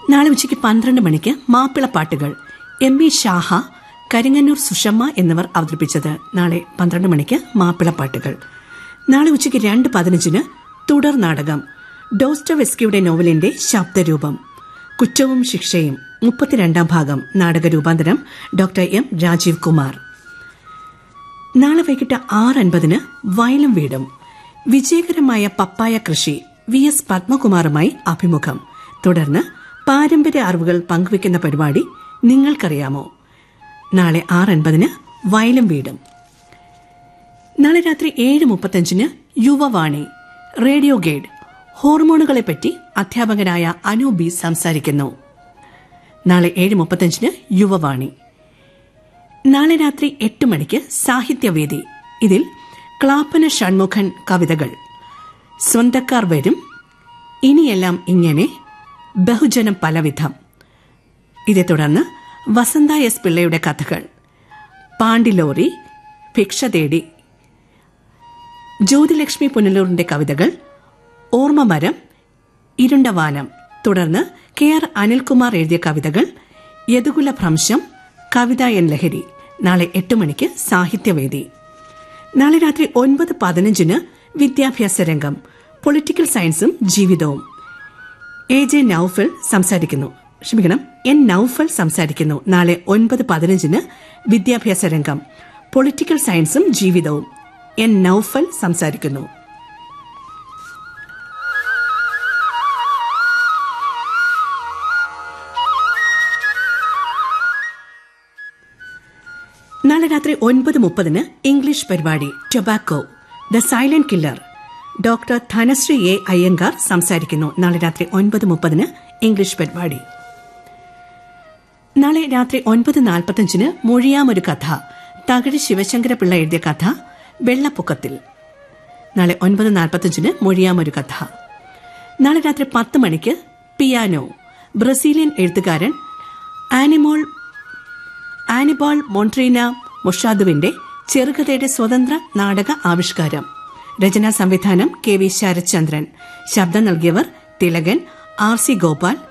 നാളെ ഉച്ചയ്ക്ക് പന്ത്രണ്ട് മണിക്ക് മാപ്പിളപ്പാട്ടുകൾ എം വി ഷാഹ കരിങ്ങന്നൂർ സുഷമ്മ എന്നിവർ അവതരിപ്പിച്ചത് നാളെ പന്ത്രണ്ട് മണിക്ക് മാപ്പിളപ്പാട്ടുകൾ നാളെ ഉച്ചയ്ക്ക് രണ്ട് പതിനഞ്ചിന് തുടർ നാടകം ഡോസ്റ്റോവെസ്കിയുടെ നോവലിന്റെ ശബ്ദരൂപം കുറ്റവും ശിക്ഷയും മുപ്പത്തിരണ്ടാം ഭാഗം നാടക രൂപാന്തരം ഡോക്ടർ എം രാജീവ് കുമാർ നാളെ വൈകിട്ട് ആറ് അൻപതിന് വയലും വീടും വിജയകരമായ പപ്പായ കൃഷി വി എസ് പത്മകുമാറുമായി അഭിമുഖം തുടർന്ന് പാരമ്പര്യ അറിവുകൾ പങ്കുവയ്ക്കുന്ന പരിപാടി നിങ്ങൾക്കറിയാമോ നാളെ ആറ് അൻപതിന് വയലും വീടും നാളെ രാത്രി ഏഴ് മുപ്പത്തഞ്ചിന് യുവവാണി റേഡിയോ ഗൈഡ് ഹോർമോണുകളെപ്പറ്റി അധ്യാപകനായ അനൂബി സംസാരിക്കുന്നു നാളെ ഏഴ് മുപ്പത്തഞ്ചിന് യുവവാണി നാളെ രാത്രി എട്ട് മണിക്ക് സാഹിത്യവേദി ഇതിൽ ക്ലാപ്പന ഷൺമുഖൻ കവിതകൾ സ്വന്തക്കാർ വരും ഇനിയെല്ലാം ഇങ്ങനെ ബഹുജനം പലവിധം ഇതേ തുടർന്ന് വസന്ത എസ് പിള്ളയുടെ കഥകൾ പാണ്ടിലോറി ഭിക്ഷ തേടി ജ്യോതിലക്ഷ്മി പുനലൂറിന്റെ കവിതകൾ ഓർമ്മമരം ഇരുണ്ടവാനം തുടർന്ന് കെ ആർ അനിൽകുമാർ എഴുതിയ കവിതകൾ യദുകുല ഭ്രംശം കവിത എൻ ലഹരി നാളെ എട്ട് മണിക്ക് സാഹിത്യവേദി നാളെ രാത്രി ഒൻപത് പതിനഞ്ചിന് വിദ്യാഭ്യാസ രംഗം പൊളിറ്റിക്കൽ സയൻസും ജീവിതവും എ ജെ നൌഫൽ സംസാരിക്കുന്നു ക്ഷമിക്കണം എൻ നൌഫൽ സംസാരിക്കുന്നു നാളെ ഒൻപത് പതിനഞ്ചിന് വിദ്യാഭ്യാസ രംഗം പൊളിറ്റിക്കൽ സയൻസും ജീവിതവും എൻ നൌഫൽ സംസാരിക്കുന്നു നാളെ രാത്രി ഒൻപത് മുപ്പതിന് ഇംഗ്ലീഷ് പരിപാടി tobacco the silent killer doctor Dhanashree A Iyengar സംസാരിക്കുന്നു നാളെ രാത്രി ഒൻപത് മുപ്പതിന് ഇംഗ്ലീഷ് പരിപാടി നാളെ രാത്രി ഒൻപത് നാൽപ്പത്തഞ്ചിന് മൊഴിയാമൊരു കഥ തകഴി ശിവശങ്കരപിള്ള എഴുതിയ കഥ വെള്ളപ്പൊക്കത്തിൽ നാളെ ഒൻപത് നാൽപ്പത്തഞ്ചിന് മൊഴിയാമൊരു കഥ നാളെ രാത്രി പത്ത് മണിക്ക് പിയാനോ ബ്രസീലിയൻ എഴുത്തുകാരൻ ആനിമോൾ ആനിബോൾ മോൺട്രീന മൊഷാദുവിന്റെ ചെറുകഥയുടെ സ്വതന്ത്ര നാടക ആവിഷ്കാരം രചനാ സംവിധാനം കെ വി ശരത്ചന്ദ്രൻ ശബ്ദം നൽകിയവർ തിലകൻ ആർ സി ഗോപാൽ